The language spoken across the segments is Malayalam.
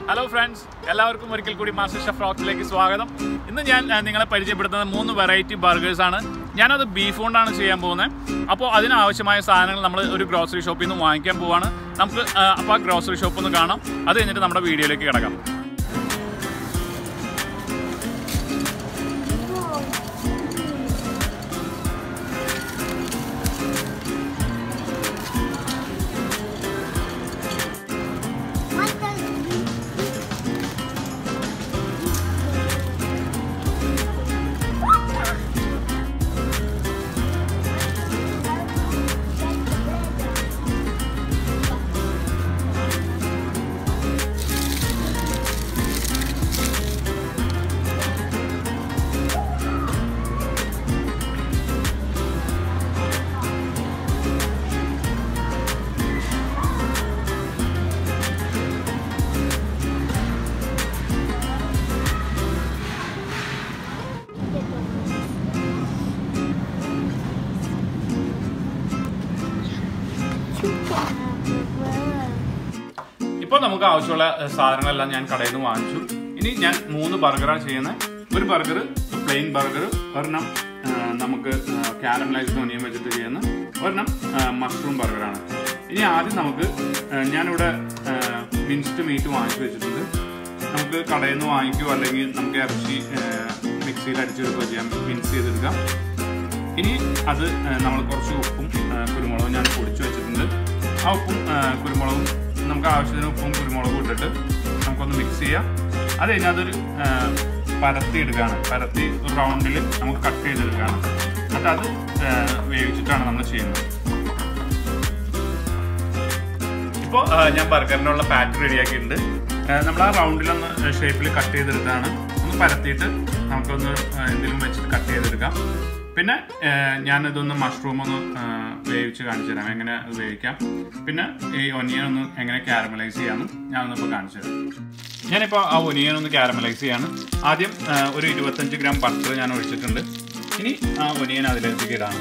ഹലോ ഫ്രണ്ട്സ് എല്ലാവർക്കും ഒരിക്കൽ കൂടി മാസ്റ്റർ ഷെഫ് റോക്സിലേക്ക് സ്വാഗതം ഇന്ന് ഞാൻ ആ, നിങ്ങളെ പരിചയപ്പെടുത്തുന്ന മൂന്ന് വെറൈറ്റി ബർഗേഴ്സ് ആണ് ഞാനത് ബീഫ് കൊണ്ടാണ് ചെയ്യാൻ പോകുന്നത് അപ്പോൾ അതിനാവശ്യമായ സാധനങ്ങൾ നമ്മൾ ഒരു ഗ്രോസറി ഷോപ്പിൽ നിന്ന് വാങ്ങിക്കാൻ പോവാണ് നമുക്ക് ആ, അപ്പോൾ ആ ഗ്രോസറി ഷോപ്പ് ഒന്ന് കാണാം അത് കഴിഞ്ഞിട്ട് നമ്മുടെ വീഡിയോയിലേക്ക് കിടക്കാം ഇപ്പോൾ നമുക്ക് ആവശ്യമുള്ള ഏഹ്, സാധനങ്ങളെല്ലാം ഞാൻ കടയിൽ നിന്ന് വാങ്ങിച്ചു ഇനി ഞാൻ മൂന്ന് ബർഗറാണ് ചെയ്യുന്നത് ഒരു ബർഗർ പ്ലെയിൻ ബർഗർ ഒരെണ്ണം ഏഹ്, നമുക്ക് കാരമലൈസ്ഡ് ഒനിയൻ വെച്ചിട്ട് ചെയ്യുന്ന ഒരെണ്ണം മഷ്റൂം ബർഗറാണ് ഇനി ആദ്യം നമുക്ക് ഏഹ്, ഞാനിവിടെ മിൻസ്ഡ് മീറ്റ് വാങ്ങിച്ചു വെച്ചിട്ടുണ്ട് നമുക്ക് കടയിൽ നിന്ന് വാങ്ങിക്കുകയോ അല്ലെങ്കിൽ നമുക്ക് ഇറച്ചി ഏഹ്, മിക്സിയിൽ അടിച്ചെടുക്കുകയോ ചെയ്യാം മിൻസ് ചെയ്തെടുക്കാം ഇനി അത് നമ്മൾ കുറച്ച് ഉപ്പും ഏഹ്, കുരുമുളകും ഞാൻ പൊടിച്ചു വെച്ചിട്ടുണ്ട് ആ ഉപ്പും ഏഹ്, കുരുമുളകും നമുക്ക് ആവശ്യത്തിന് ഉപ്പും കുരുമുളകും ഇട്ടിട്ട് നമുക്കൊന്ന് മിക്സ് ചെയ്യാം അത് കഴിഞ്ഞാൽ അതൊരു ഏഹ്, പരത്തി എടുക്കുകയാണ് പരത്തി ഒരു റൗണ്ടിൽ നമുക്ക് കട്ട് ചെയ്തെടുക്കുകയാണ് എന്നിട്ട് അത് ഏഹ്, വേവിച്ചിട്ടാണ് നമ്മൾ ചെയ്യുന്നത് ഇപ്പോൾ ഞാൻ ബർഗറിനുള്ള പാറ്റ് റെഡിയാക്കിയിട്ടുണ്ട് നമ്മൾ ആ റൗണ്ടിലൊന്ന് ഷേപ്പിൽ കട്ട് ചെയ്തെടുത്താണ് ഒന്ന് പരത്തിയിട്ട് നമുക്കൊന്ന് ഏഹ്, എന്തെങ്കിലും വെച്ചിട്ട് കട്ട് ചെയ്തെടുക്കാം പിന്നെ ഏഹ്, ഞാനിതൊന്ന് മഷ്റൂം ഒന്ന് ഏഹ്, വേവിച്ച് കാണിച്ചു തരാം എങ്ങനെ അത് വേവിക്കാം പിന്നെ ഈ ഒനിയൻ ഒന്ന് എങ്ങനെ കാരമലൈസ് ചെയ്യാമെന്നും ഞാനൊന്നിപ്പോൾ കാണിച്ചു തരാം ഞാനിപ്പോൾ ആ ഒനിയൻ ഒന്ന് കാരമലൈസ് ചെയ്യാണ് ആദ്യം ഏഹ്, ഒരു ഇരുപത്തഞ്ച് ഗ്രാം ബട്ടർ ഞാൻ ഒഴിച്ചിട്ടുണ്ട് ഇനി ആ ഒനിയൻ അതിലേക്ക് ഇടാണ്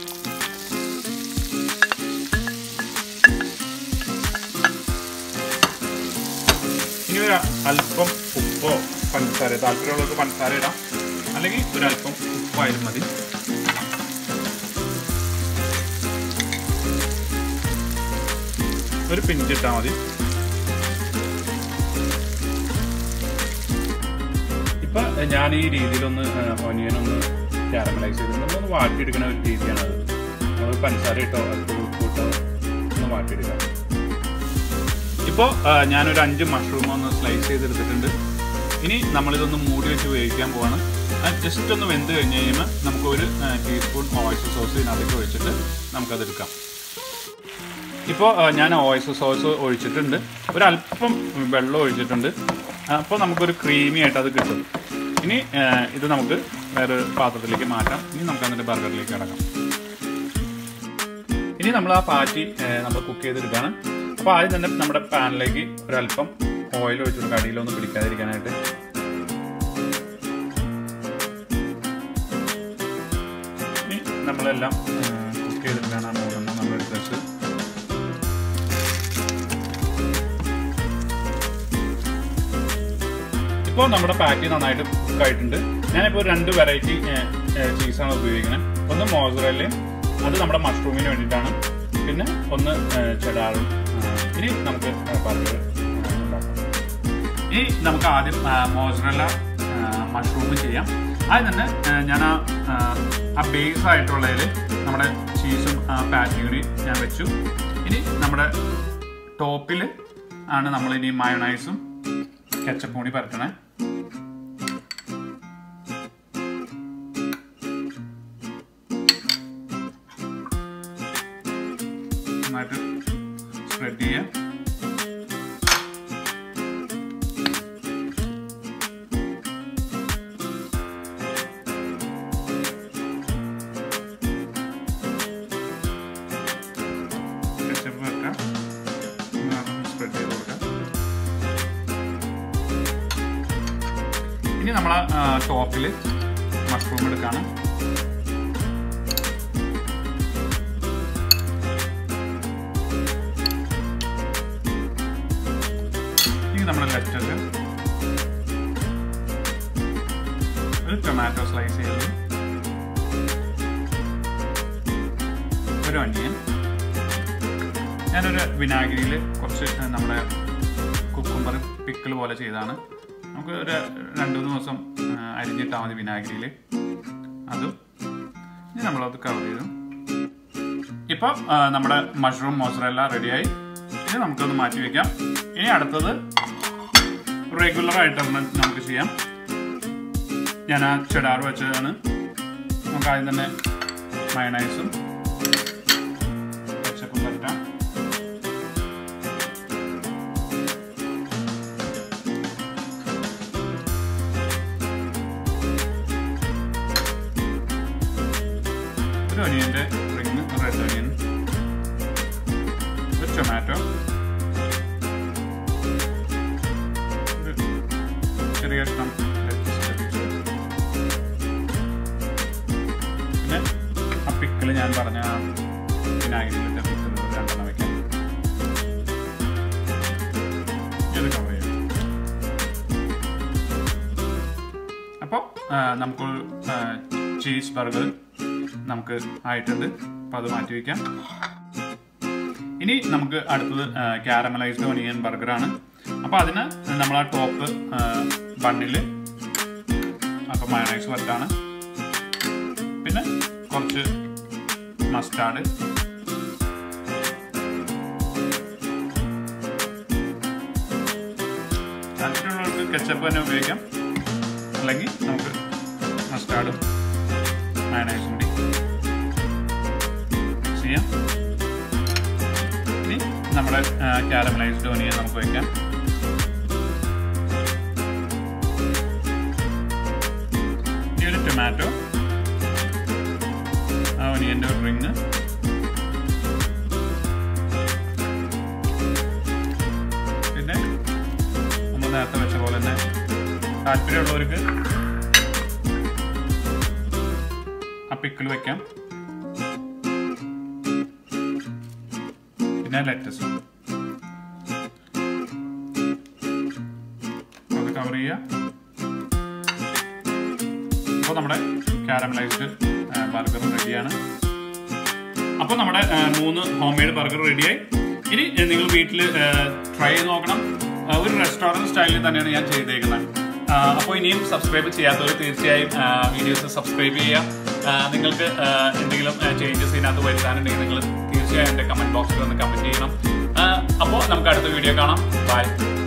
ഇനി ഒരു അല്പം ഉപ്പോ പഞ്ചസാര താല്പര്യമുള്ളവർക്ക് പഞ്ചസാര ഇടാം അല്ലെങ്കിൽ ഒരല്പം ഉപ്പായാലും മതി ഒരു പിഞ്ചിട്ടാൽ മതി ഇപ്പൊ ഞാൻ ഈ രീതിയിലൊന്ന് ഒനിയൻ ഒന്ന് കാരമലൈസ് ചെയ്ത് നമ്മളൊന്ന് വാട്ടിയെടുക്കുന്ന ഒരു രീതിയാണ് അത് നമ്മൾ പഞ്ചസാര ഇട്ടോ അല്ലെങ്കിൽ ഉപ്പ് ഇട്ടോ ഒന്ന് വാട്ടിയെടുക്കാം ഇപ്പോൾ ഞാനൊരു അഞ്ച് മഷ്റൂം ഒന്ന് സ്ലൈസ് ചെയ്തെടുത്തിട്ടുണ്ട് ഇനി നമ്മളിതൊന്ന് മൂടി വെച്ച് വേവിക്കാൻ പോവാണ് ജസ്റ്റ് ഒന്ന് വെന്ത് കഴിഞ്ഞ് കഴിയുമ്പോൾ നമുക്ക് ഒരു ടീസ്പൂൺ ഓയിസ് സോസ് ഇതിനകത്തേക്ക് ഒഴിച്ചിട്ട് നമുക്കതെടുക്കാം ഇപ്പോൾ ഞാൻ ഓയിസ് സോസ് ഒഴിച്ചിട്ടുണ്ട് ഒരല്പം വെള്ളം ഒഴിച്ചിട്ടുണ്ട് അപ്പോൾ നമുക്കൊരു ക്രീമി ആയിട്ട് അത് കിട്ടും ഇനി ആ, ഇത് നമുക്ക് വേറൊരു പാത്രത്തിലേക്ക് മാറ്റാം ഇനി നമുക്ക് അതിൻ്റെ ബർഗറിലേക്ക് കിടക്കാം ഇനി നമ്മൾ ആ പാറ്റി നമ്മൾ കുക്ക് ചെയ്തെടുക്കുകയാണ് അപ്പോൾ ആദ്യം തന്നെ നമ്മുടെ പാനിലേക്ക് ഒരല്പം ഓയിൽ ഒഴിച്ചിട്ട് കടിയിലൊന്നും പിടിക്കാതിരിക്കാനായിട്ട് ഇനി നമ്മളെല്ലാം കുക്ക് ചെയ്തെടുക്കാനാണ് മൂന്നെണ്ണം നമ്മൾ എടുത്ത് വെച്ച് ഇപ്പോൾ നമ്മുടെ പാറ്റി നന്നായിട്ട് കുക്ക് ആയിട്ടുണ്ട് ഞാനിപ്പോൾ രണ്ട് വെറൈറ്റി ചീസാണ് ഉപയോഗിക്കുന്നത് ഒന്ന് മോസറല്ലയും അത് നമ്മുടെ മഷ്റൂമിന് വേണ്ടിയിട്ടാണ് പിന്നെ ഒന്ന് ചെടാറും ഇനി നമുക്ക് ബർഗർ ഉണ്ടാക്കാം ഇനി നമുക്ക് ആദ്യം മോസറല്ല മഷ്റൂം ചെയ്യാം ആദ്യം തന്നെ ആ, ഞാൻ ആ ആ, ആ ബേസ് ആയിട്ടുള്ളതിൽ നമ്മുടെ ചീസും പാറ്റിയും കൂടി ഞാൻ വെച്ചു ഇനി നമ്മുടെ ടോപ്പിൽ ആണ് നമ്മൾ ഇനി മയോണൈസും കെച്ചപ്പും കൂടി പരട്ടണേ നന്നായിട്ട് സ്പ്രെഡ് ചെയ്യാം കെച്ചപ്പ് വെക്കാം സ്പ്രെഡ് ചെയ്ത് കൊടുക്കാം ഇനി നമ്മൾ ടോപ്പിൽ മഷ്റൂം എടുക്കാണ് നമ്മുടെ ലെറ്റസ് ഒരു ടൊമാറ്റോ സ്ലൈസ് ചെയ്തത് ഒരു ഒനിയൻ ഞാനൊരു വിനാഗിരിയിൽ കുറച്ച് നമ്മുടെ കുക്കുംബർ പിക്കിൾ പോലെ ചെയ്താണ് നമുക്ക് ഒരു രണ്ട് മൂന്ന് ദിവസം ആ, അരിഞ്ഞിട്ടാൽ മതി വിനാഗിരിയിൽ അതും ഇനി നമ്മളത് കവർ ചെയ്തു ഇപ്പം ആ, നമ്മുടെ മഷ്റൂം മോസറെല്ല റെഡിയായി ഇനി നമുക്കൊന്ന് മാറ്റി വെക്കാം ഇനി അടുത്തത് റെഗുലർ ആയിട്ട് നമുക്ക് നമുക്ക് ചെയ്യാം ഞാൻ ആ ചെടാർ വെച്ചതാണ് നമുക്ക് ആദ്യം തന്നെ മയണൈസും കച്ചപ്പും പറ്റാം ഒരു ഒനിയൻ്റെ റിങ് റെഡ് ഒനിയൻ ഒരു ടൊമാറ്റോ ഒരു ചെറിയ കഷ്ണം lettuce ലഭിച്ചു. പിന്നെ ആ പിക്കിള് ഞാൻ പറഞ്ഞ ആ വിനാഗിരിയിലിട്ട പിക്കിൾ രണ്ടെണ്ണം വെക്കാം ഇത് കവർ ചെയ്യാം അപ്പോൾ നമുക്കൊരു ചീസ് ബർഗർ നമുക്ക് ആയിട്ടുണ്ട് അപ്പോൾ അത് മാറ്റി വയ്ക്കാം ഇനി നമുക്ക് അടുത്തത് ക്യാരമലൈസ്ഡ് ഒനിയൻ ബർഗറാണ് അപ്പോൾ അതിന് നമ്മൾ ആ ടോപ്പ് ബണ്ണിൽ അപ്പോൾ മയണൈസ് വറ്റാണ് പിന്നെ കുറച്ച് മസ്റ്റാർഡ് താല്പര്യമുള്ളവർക്ക് കെച്ചപ്പ് തന്നെ ഉപയോഗിക്കാം അല്ലെങ്കിൽ നമുക്ക് മസ്റ്റാർഡും മയണൈസും കൂടി മിക്സ് ചെയ്യാം ഇനി നമ്മുടെ കാരമലൈസ്ഡ് ഒനിയൻ നമുക്ക് വയ്ക്കാം ഇനി ഒരു ടൊമാറ്റോ ആ ഒനിയൻ്റെ ഒരു റിങ് പിന്നെ നമ്മൾ നേരത്തെ വെച്ച പോലെ തന്നെ താല്പര്യമുള്ളവർക്ക് ആ പിക്കിൾ വെക്കാം പിന്നെ ലെറ്റസ് അത് കവർ ചെയ്യുക അപ്പോൾ നമ്മുടെ കാരമലൈസ്ഡ് ബർഗർ റെഡിയാണ് അപ്പോൾ നമ്മുടെ ആ, മൂന്ന് ഹോം മെയ്ഡ് ബർഗർ റെഡിയായി ഇനി ആ, നിങ്ങൾ വീട്ടിൽ ട്രൈ ചെയ്ത് നോക്കണം ആ, ഒരു റെസ്റ്റോറൻറ്റ് സ്റ്റൈലിൽ തന്നെയാണ് ഞാൻ ചെയ്തേക്കുന്നത് അപ്പോൾ ഇനിയും സബ്സ്ക്രൈബ് ചെയ്യാത്തവർ തീർച്ചയായും വീഡിയോസ് സബ്സ്ക്രൈബ് ചെയ്യുക ആ, നിങ്ങൾക്ക് ആ, എന്തെങ്കിലും ചേഞ്ചസ് ഇതിനകത്ത് വരുത്താനുണ്ടെങ്കിൽ നിങ്ങൾ തീർച്ചയായും എൻ്റെ കമൻറ്റ് ബോക്സിൽ ഒന്ന് കമൻറ്റ് ചെയ്യണം അപ്പോൾ നമുക്ക് അടുത്ത വീഡിയോ കാണാം ബൈ